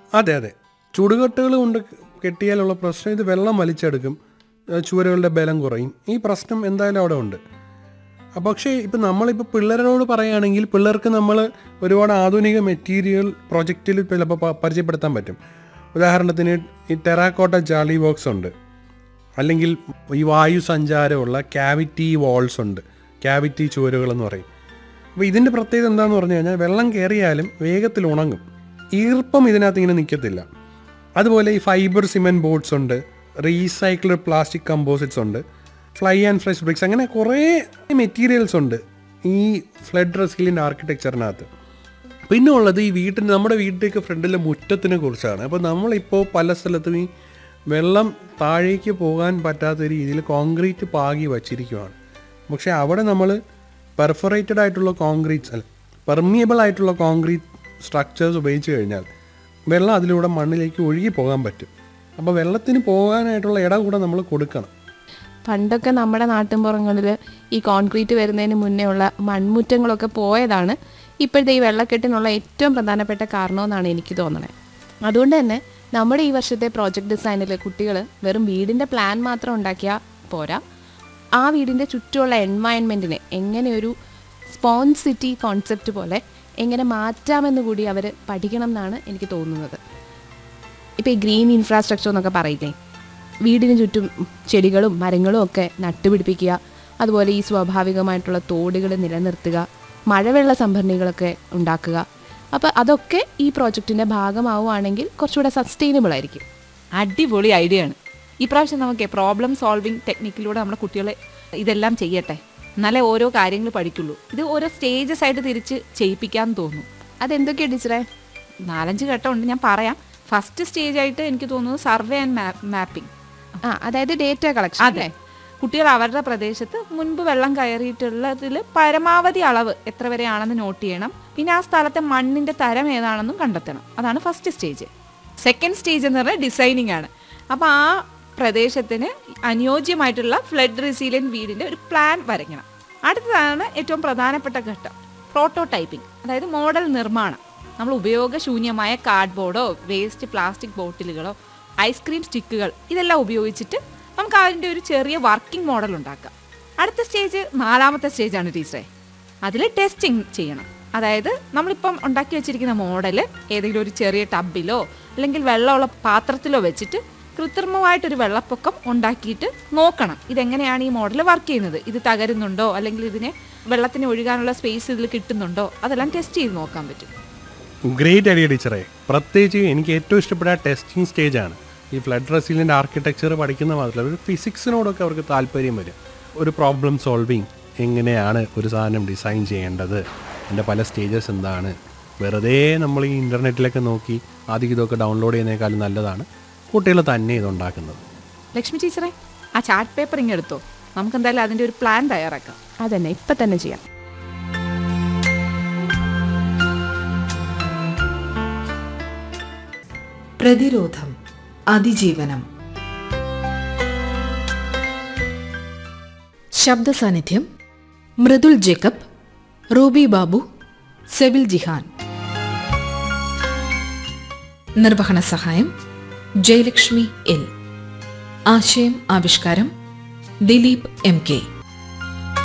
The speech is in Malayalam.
അതെ അതെ ചുടുകെട്ടുകൾ കൊണ്ട് കെട്ടിയാലുള്ള പ്രശ്നം ഇത് വെള്ളം വലിച്ചെടുക്കും ഏഹ് ചുവരുകളുടെ ബലം കുറയും ഈ പ്രശ്നം എന്തായാലും അവിടെ ഉണ്ട് അഹ് പക്ഷേ ഇപ്പം നമ്മളിപ്പോൾ പിള്ളേരോട് പറയുകയാണെങ്കിൽ പിള്ളേർക്ക് നമ്മൾ ഒരുപാട് ആധുനിക മെറ്റീരിയൽ പ്രൊജക്റ്റിൽ ചിലപ്പോൾ പ- പരിചയപ്പെടുത്താൻ പറ്റും ഉദാഹരണത്തിന് ഈ ടെറാക്കോട്ട ജാളി ബോക്സ് ഉണ്ട് അല്ലെങ്കിൽ ഈ വായു സഞ്ചാരമുള്ള ക്യാവിറ്റി വാൾസ് ഉണ്ട് ക്യാവിറ്റി ചുവരുകളെന്ന് പറയും അപ്പോൾ ഇതിൻ്റെ പ്രത്യേകത എന്താണെന്ന് പറഞ്ഞു കഴിഞ്ഞാൽ വെള്ളം കയറിയാലും വേഗത്തിൽ ഉണങ്ങും ഈർപ്പം ഇതിനകത്ത് ഇങ്ങനെ നിൽക്കത്തില്ല അതുപോലെ ഈ ഫൈബർ സിമെൻറ്റ് ബോർഡ്സ് ഉണ്ട് റീസൈക്കിൾഡ് പ്ലാസ്റ്റിക് കമ്പോസിറ്റ്സ് ഉണ്ട് ഫ്ലൈ ആൻഡ് ഫ്രഷ് ബ്രിക്സ് അങ്ങനെ കുറേ മെറ്റീരിയൽസ് ഉണ്ട് ഈ ഫ്ലഡ് റെസിലിൻ്റെ ആർക്കിടെക്ചറിനകത്ത് പിന്നെ ഉള്ളത് ഈ വീട്ടിൻ്റെ നമ്മുടെ വീട്ടിലേക്ക് ഫ്രണ്ടിലെ മുറ്റത്തിനെ കുറിച്ചാണ് അപ്പോൾ നമ്മളിപ്പോൾ പല സ്ഥലത്തും ഈ വെള്ളം താഴേക്ക് പോകാൻ പറ്റാത്ത രീതിയിൽ കോൺക്രീറ്റ് പാകി വച്ചിരിക്കുവാണ് പക്ഷേ അവിടെ നമ്മൾ പെർഫറേറ്റഡ് ആയിട്ടുള്ള കോൺക്രീറ്റ്സ് അല്ല പെർമിയബിൾ ആയിട്ടുള്ള കോൺക്രീറ്റ് സ്ട്രക്ചേഴ്സ് ഉപയോഗിച്ച് കഴിഞ്ഞാൽ വെള്ളം അതിലൂടെ മണ്ണിലേക്ക് ഒഴുകി പോകാൻ പറ്റും അപ്പോൾ വെള്ളത്തിന് പോകാനായിട്ടുള്ള ഇട കൂടെ നമ്മൾ കൊടുക്കണം പണ്ടൊക്കെ നമ്മുടെ നാട്ടിൻപുറങ്ങളിൽ ഈ കോൺക്രീറ്റ് വരുന്നതിന് മുന്നേ ഉള്ള മൺമുറ്റങ്ങളൊക്കെ പോയതാണ് ഇപ്പോഴത്തെ ഈ വെള്ളക്കെട്ടിനുള്ള ഏറ്റവും പ്രധാനപ്പെട്ട കാരണമെന്നാണ് എനിക്ക് തോന്നുന്നത് അതുകൊണ്ട് തന്നെ നമ്മുടെ ഈ വർഷത്തെ പ്രോജക്റ്റ് ഡിസൈനിൽ കുട്ടികൾ വെറും വീടിൻ്റെ പ്ലാൻ മാത്രം ഉണ്ടാക്കിയാൽ പോരാ ആ വീടിൻ്റെ ചുറ്റുമുള്ള എൻവയൺമെൻറ്റിനെ എങ്ങനെ ഒരു സ്പോൺസ് സിറ്റി കോൺസെപ്റ്റ് പോലെ എങ്ങനെ മാറ്റാമെന്ന് കൂടി അവർ പഠിക്കണം എന്നാണ് എനിക്ക് തോന്നുന്നത് ഇപ്പോൾ ഈ ഗ്രീൻ ഇൻഫ്രാസ്ട്രക്ചർ എന്നൊക്കെ പറയില്ലേ വീടിന് ചുറ്റും ചെടികളും മരങ്ങളും ഒക്കെ നട്ടുപിടിപ്പിക്കുക അതുപോലെ ഈ സ്വാഭാവികമായിട്ടുള്ള തോടുകൾ നിലനിർത്തുക മഴവെള്ള സംഭരണികളൊക്കെ ഉണ്ടാക്കുക അപ്പോൾ അതൊക്കെ ഈ പ്രോജക്റ്റിൻ്റെ ഭാഗമാവുകയാണെങ്കിൽ കുറച്ചുകൂടെ സസ്റ്റൈനബിൾ ആയിരിക്കും അടിപൊളി ഐഡിയ ആണ് ഇപ്രാവശ്യം നമുക്ക് പ്രോബ്ലം സോൾവിങ് ടെക്നിക്കിലൂടെ നമ്മുടെ കുട്ടികളെ ഇതെല്ലാം ചെയ്യട്ടെ എന്നാലേ ഓരോ കാര്യങ്ങൾ പഠിക്കുള്ളൂ ഇത് ഓരോ സ്റ്റേജസ് ആയിട്ട് തിരിച്ച് ചെയ്യിപ്പിക്കാൻ തോന്നുന്നു അതെന്തൊക്കെയാണ് ടീച്ചറെ നാലഞ്ച് ഘട്ടമുണ്ട് ഞാൻ പറയാം ഫസ്റ്റ് സ്റ്റേജ് ആയിട്ട് എനിക്ക് തോന്നുന്നത് സർവേ ആൻഡ് മാപ്പിംഗ് ആ അതായത് ഡേറ്റ കളക്ഷൻ അതെ കുട്ടികൾ അവരുടെ പ്രദേശത്ത് മുൻപ് വെള്ളം കയറിയിട്ടുള്ളതിൽ പരമാവധി അളവ് എത്ര വരെയാണെന്ന് നോട്ട് ചെയ്യണം പിന്നെ ആ സ്ഥലത്തെ മണ്ണിന്റെ തരം ഏതാണെന്നും കണ്ടെത്തണം അതാണ് ഫസ്റ്റ് സ്റ്റേജ് സെക്കൻഡ് സ്റ്റേജ് എന്ന് പറഞ്ഞാൽ ഡിസൈനിങ് ആണ് അപ്പോൾ ആ പ്രദേശത്തിന് അനുയോജ്യമായിട്ടുള്ള ഫ്ലഡ് റെസീലിയൻ വീടിന്റെ ഒരു പ്ലാൻ വരയ്ക്കണം അടുത്തതാണ് ഏറ്റവും പ്രധാനപ്പെട്ട ഘട്ടം പ്രോട്ടോടൈപ്പിംഗ് അതായത് മോഡൽ നിർമ്മാണം നമ്മൾ ഉപയോഗശൂന്യമായ കാർഡ്ബോർഡോ വേസ്റ്റ് പ്ലാസ്റ്റിക് ബോട്ടിലുകളോ ഐസ്ക്രീം സ്റ്റിക്കുകൾ ഇതെല്ലാം ഉപയോഗിച്ചിട്ട് നമുക്ക് അതിൻ്റെ ഒരു ചെറിയ വർക്കിംഗ് മോഡൽ ഉണ്ടാക്കാം അടുത്ത സ്റ്റേജ് നാലാമത്തെ സ്റ്റേജാണ് ടീച്ചറെ അതിൽ ടെസ്റ്റിംഗ് ചെയ്യണം അതായത് നമ്മളിപ്പം ഉണ്ടാക്കി വെച്ചിരിക്കുന്ന മോഡൽ ഏതെങ്കിലും ഒരു ചെറിയ ടബിലോ അല്ലെങ്കിൽ വെള്ളമുള്ള പാത്രത്തിലോ വെച്ചിട്ട് കൃത്രിമമായിട്ടൊരു വെള്ളപ്പൊക്കം ഉണ്ടാക്കിയിട്ട് നോക്കണം ഇതെങ്ങനെയാണ് ഈ മോഡൽ വർക്ക് ചെയ്യുന്നത് ഇത് തകരുന്നുണ്ടോ അല്ലെങ്കിൽ ഇതിന് വെള്ളത്തിന് ഒഴുകാനുള്ള സ്പേസ് ഇതിൽ കിട്ടുന്നുണ്ടോ അതെല്ലാം ടെസ്റ്റ് ചെയ്ത് നോക്കാൻ പറ്റും ഗ്രേറ്റ് ഐഡിയ ടീച്ചറെ പ്രത്യേകിച്ച് എനിക്ക് ഏറ്റവും ഇഷ്ടപ്പെട്ട ടെസ്റ്റിംഗ് സ്റ്റേജാണ് ഈ ഫ്ലഡ് റെസിലിൻ്റെ ആർക്കിടെക്ചർ പഠിക്കുന്ന മാത്രമല്ല ഒരു ഫിസിക്സിനോടൊക്കെ അവർക്ക് താല്പര്യം വരും ഒരു പ്രോബ്ലം സോൾവിങ് എങ്ങനെയാണ് ഒരു സാധനം ഡിസൈൻ ചെയ്യേണ്ടത് അതിൻ്റെ പല സ്റ്റേജസ് എന്താണ് വെറുതെ നമ്മൾ ഈ ഇൻ്റർനെറ്റിലൊക്കെ നോക്കി ആദ്യം ഇതൊക്കെ ഡൗൺലോഡ് ചെയ്യുന്നതിനേക്കാളും നല്ലതാണ് കുട്ടികൾ തന്നെ ഇതുണ്ടാക്കുന്നത് ലക്ഷ്മി ടീച്ചറെ ആ ചാർട്ട് പേപ്പർ ഇങ്ങ് എടുത്തോ നമുക്ക് എന്തായാലും അതിൻ്റെ ഒരു പ്ലാൻ തയ്യാറാക്കാം അതന്നെ ഇപ്പം തന്നെ ചെയ്യാം പ്രതിരോധം അതിജീവനം ശബ്ദ സാന്നിധ്യം മൃദുൽ ജേക്കബ് റൂബി ബാബു സെവിൽ ജിഹാൻ നിർവഹണ സഹായം ജയലക്ഷ്മി എൽ ആശയം ആവിഷ്കാരം ദിലീപ് എം കെ